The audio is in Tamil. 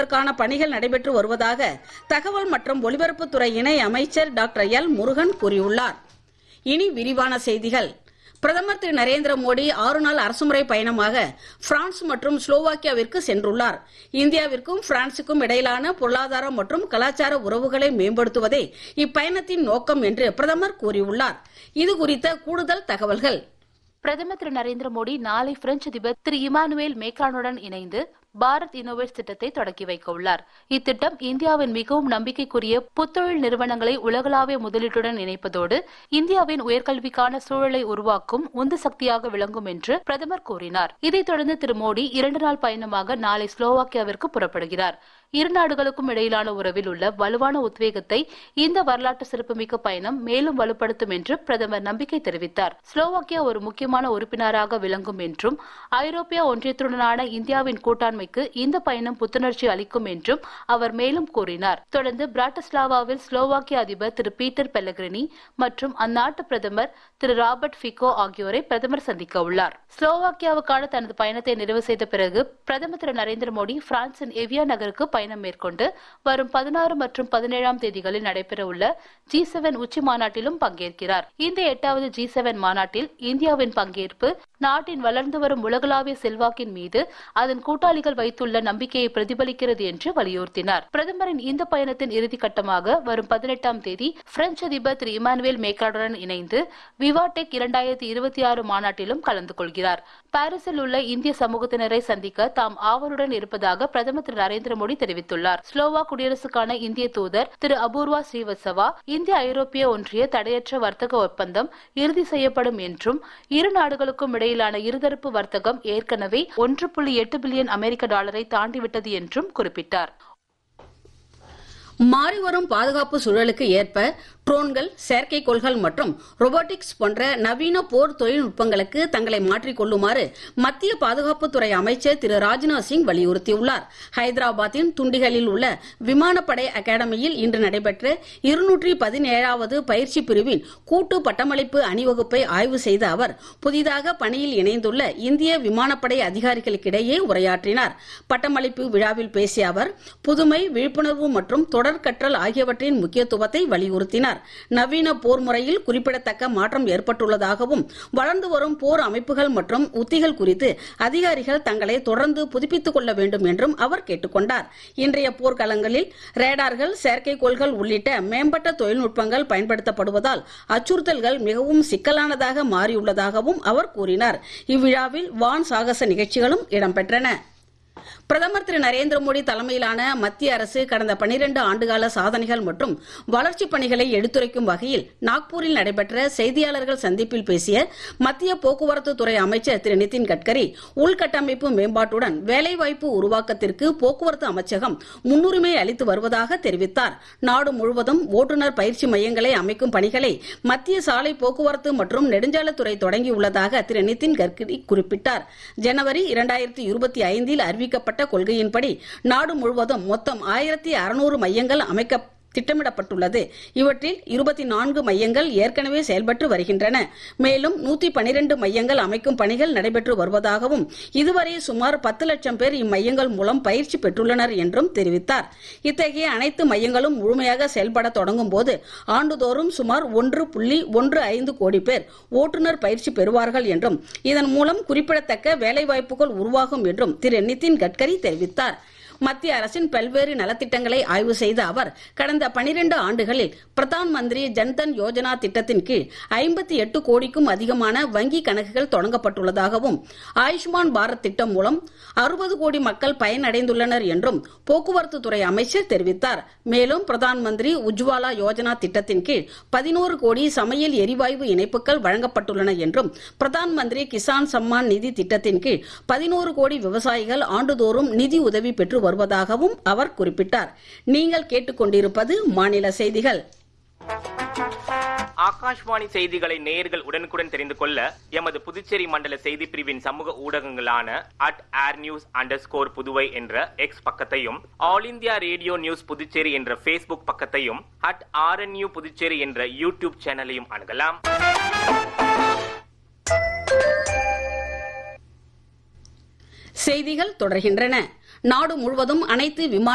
இதற்கான பணிகள் நடைபெற்று வருவதாக தகவல் மற்றும் ஒலிபரப்புத்துறை இணை அமைச்சர் டாக்டர் எல் முருகன் கூறியுள்ளார் இனி விரிவான செய்திகள் பிரதமர் திரு நரேந்திர மோடி ஆறு நாள் அரசுமுறை பயணமாக பிரான்ஸ் மற்றும் ஸ்லோவாக்கியாவிற்கு சென்றுள்ளார் இந்தியாவிற்கும் பிரான்சுக்கும் இடையிலான பொருளாதார மற்றும் கலாச்சார உறவுகளை மேம்படுத்துவதே இப்பயணத்தின் நோக்கம் என்று பிரதமர் கூறியுள்ளார் இது குறித்த கூடுதல் தகவல்கள் பிரதமர் திரு நரேந்திர மோடி நாளை பிரெஞ்சு அதிபர் திரு இமானுவேல் மேக்ரானுடன் இணைந்து பாரத் இன்னோவேட்ஸ் திட்டத்தை தொடக்கி வைக்க உள்ளார் இத்திட்டம் இந்தியாவின் மிகவும் நம்பிக்கைக்குரிய புத்தொழில் நிறுவனங்களை உலகளாவிய முதலீட்டுடன் இணைப்பதோடு இந்தியாவின் உயர்கல்விக்கான சூழலை உருவாக்கும் உந்து சக்தியாக விளங்கும் என்று பிரதமர் கூறினார் இதைத் தொடர்ந்து திரு மோடி இரண்டு நாள் பயணமாக நாளை ஸ்லோவாக்கியாவிற்கு புறப்படுகிறார் இரு நாடுகளுக்கும் இடையிலான உறவில் உள்ள வலுவான உத்வேகத்தை இந்த வரலாற்று சிறப்புமிக்க பயணம் மேலும் வலுப்படுத்தும் என்று பிரதமர் நம்பிக்கை தெரிவித்தார் ஸ்லோவாக்கியா ஒரு முக்கியமான உறுப்பினராக விளங்கும் என்றும் ஐரோப்பிய ஒன்றியத்துடனான இந்தியாவின் கூட்டாண்மைக்கு இந்த பயணம் புத்துணர்ச்சி அளிக்கும் என்றும் அவர் மேலும் கூறினார் தொடர்ந்து பிராட்டிஸ்லாவாவில் ஸ்லோவாக்கிய அதிபர் திரு பீட்டர் பெல்லகிரினி மற்றும் அந்நாட்டு பிரதமர் திரு ராபர்ட் ஃபிகோ ஆகியோரை பிரதமர் சந்திக்க உள்ளார் ஸ்லோவாக்கியாவுக்கான தனது பயணத்தை நிறைவு செய்த பிறகு பிரதமர் திரு நரேந்திர மோடி பிரான்சின் எவியா நகருக்கு பயணம் மேற்கொண்டு வரும் பதினாறு மற்றும் பதினேழாம் தேதிகளில் நடைபெறவுள்ள ஜி செவன் உச்சி மாநாட்டிலும் பங்கேற்கிறார் இந்த எட்டாவது ஜி செவன் மாநாட்டில் இந்தியாவின் பங்கேற்பு நாட்டின் வளர்ந்து வரும் உலகளாவிய செல்வாக்கின் மீது அதன் கூட்டாளிகள் வைத்துள்ள நம்பிக்கையை பிரதிபலிக்கிறது என்று வலியுறுத்தினார் பிரதமரின் இந்த பயணத்தின் இறுதி கட்டமாக வரும் பதினெட்டாம் தேதி பிரெஞ்சு அதிபர் திரு இமானுவேல் மேக்ரானுடன் இணைந்து விவாடெக் இரண்டாயிரத்தி இருபத்தி ஆறு மாநாட்டிலும் கலந்து கொள்கிறார் பாரிஸில் உள்ள இந்திய சமூகத்தினரை சந்திக்க தாம் ஆவலுடன் இருப்பதாக பிரதமர் திரு நரேந்திர மோடி தெரிவித்துள்ளார் ஸ்லோவா குடியரசுக்கான இந்திய தூதர் திரு அபூர்வா ஸ்ரீவத்சவா இந்திய ஐரோப்பிய ஒன்றிய தடையற்ற வர்த்தக ஒப்பந்தம் இறுதி செய்யப்படும் என்றும் இரு நாடுகளுக்கும் இடையிலான இருதரப்பு வர்த்தகம் ஏற்கனவே ஒன்று புள்ளி எட்டு பில்லியன் அமெரிக்க டாலரை தாண்டிவிட்டது என்றும் குறிப்பிட்டார் மாறிவரும் பாதுகாப்பு சூழலுக்கு ஏற்ப ட்ரோன்கள் செயற்கைக்கோள்கள் மற்றும் ரொபோட்டிக்ஸ் போன்ற நவீன போர் தொழில்நுட்பங்களுக்கு தங்களை மாற்றிக் கொள்ளுமாறு மத்திய பாதுகாப்புத்துறை அமைச்சர் திரு ராஜ்நாத் சிங் வலியுறுத்தியுள்ளார் ஹைதராபாத்தின் துண்டிகளில் உள்ள விமானப்படை அகாடமியில் இன்று நடைபெற்ற இருநூற்றி பதினேழாவது பயிற்சி பிரிவின் கூட்டு பட்டமளிப்பு அணிவகுப்பை ஆய்வு செய்த அவர் புதிதாக பணியில் இணைந்துள்ள இந்திய விமானப்படை அதிகாரிகளுக்கிடையே உரையாற்றினார் பட்டமளிப்பு விழாவில் பேசிய அவர் புதுமை விழிப்புணர்வு மற்றும் தொடர் கற்றல் ஆகியவற்றின் முக்கியத்துவத்தை வலியுறுத்தினார் நவீன போர் முறையில் குறிப்பிடத்தக்க மாற்றம் ஏற்பட்டுள்ளதாகவும் வளர்ந்து வரும் போர் அமைப்புகள் மற்றும் உத்திகள் குறித்து அதிகாரிகள் தங்களை தொடர்ந்து புதுப்பித்துக் கொள்ள வேண்டும் என்றும் அவர் கேட்டுக்கொண்டார் இன்றைய போர்க்களங்களில் ரேடார்கள் செயற்கைக்கோள்கள் உள்ளிட்ட மேம்பட்ட தொழில்நுட்பங்கள் பயன்படுத்தப்படுவதால் அச்சுறுத்தல்கள் மிகவும் சிக்கலானதாக மாறியுள்ளதாகவும் அவர் கூறினார் இவ்விழாவில் வான் சாகச நிகழ்ச்சிகளும் இடம்பெற்றன பிரதமர் திரு நரேந்திர மோடி தலைமையிலான மத்திய அரசு கடந்த பனிரெண்டு ஆண்டுகால சாதனைகள் மற்றும் வளர்ச்சிப் பணிகளை எடுத்துரைக்கும் வகையில் நாக்பூரில் நடைபெற்ற செய்தியாளர்கள் சந்திப்பில் பேசிய மத்திய போக்குவரத்து துறை அமைச்சர் திரு நிதின் கட்கரி உள்கட்டமைப்பு மேம்பாட்டுடன் வேலைவாய்ப்பு உருவாக்கத்திற்கு போக்குவரத்து அமைச்சகம் முன்னுரிமை அளித்து வருவதாக தெரிவித்தார் நாடு முழுவதும் ஓட்டுநர் பயிற்சி மையங்களை அமைக்கும் பணிகளை மத்திய சாலை போக்குவரத்து மற்றும் நெடுஞ்சாலைத்துறை தொடங்கியுள்ளதாக திரு நிதின் கட்கரி குறிப்பிட்டார் ஜனவரி இரண்டாயிரத்தி இருபத்தி ஐந்தில் அறிவிக்கப்பட்ட கொள்கையின்படி நாடு முழுவதும் மொத்தம் ஆயிரத்தி அறுநூறு மையங்கள் அமைக்க திட்டமிடப்பட்டுள்ளது இவற்றில் இருபத்தி நான்கு மையங்கள் ஏற்கனவே செயல்பட்டு வருகின்றன மேலும் நூத்தி பனிரெண்டு மையங்கள் அமைக்கும் பணிகள் நடைபெற்று வருவதாகவும் இதுவரை சுமார் பத்து லட்சம் பேர் இம்மையங்கள் மூலம் பயிற்சி பெற்றுள்ளனர் என்றும் தெரிவித்தார் இத்தகைய அனைத்து மையங்களும் முழுமையாக செயல்பட தொடங்கும் போது ஆண்டுதோறும் சுமார் ஒன்று புள்ளி ஒன்று ஐந்து கோடி பேர் ஓட்டுநர் பயிற்சி பெறுவார்கள் என்றும் இதன் மூலம் குறிப்பிடத்தக்க வேலைவாய்ப்புகள் உருவாகும் என்றும் திரு நிதின் கட்கரி தெரிவித்தார் மத்திய அரசின் பல்வேறு நலத்திட்டங்களை ஆய்வு செய்த அவர் கடந்த பனிரெண்டு ஆண்டுகளில் பிரதான் மந்திரி ஜன்தன் யோஜனா திட்டத்தின் கீழ் ஐம்பத்தி எட்டு கோடிக்கும் அதிகமான வங்கி கணக்குகள் தொடங்கப்பட்டுள்ளதாகவும் ஆயுஷ்மான் பாரத் திட்டம் மூலம் அறுபது கோடி மக்கள் பயனடைந்துள்ளனர் என்றும் போக்குவரத்து துறை அமைச்சர் தெரிவித்தார் மேலும் பிரதான் மந்திரி உஜ்வாலா யோஜனா திட்டத்தின் கீழ் பதினோரு கோடி சமையல் எரிவாயு இணைப்புகள் வழங்கப்பட்டுள்ளன என்றும் பிரதான் மந்திரி கிசான் சம்மான் நிதி திட்டத்தின் கீழ் பதினோரு கோடி விவசாயிகள் ஆண்டுதோறும் நிதி உதவி பெற்று வருவதாகவும் அவர் குறிப்பிட்டார் நீங்கள் கேட்டுக்கொண்டிருப்பது மாநில செய்திகள் ஆகாஷ்வாணி செய்திகளை நேயர்கள் உடனுக்குடன் தெரிந்து கொள்ள எமது புதுச்சேரி மண்டல செய்தி பிரிவின் சமூக ஊடகங்களான at air news underscore Puduvai என்ற எக்ஸ் பக்கத்தையும் All India Radio news Puducherry என்ற ஃபேஸ்புக் பக்கத்தையும் அட் ஆர்என்யூ புதுச்சேரி என்ற யூடியூப் சேனலையும் அணுகலாம் செய்திகள் தொடர்கின்றன நாடு முழுவதும் அனைத்து விமான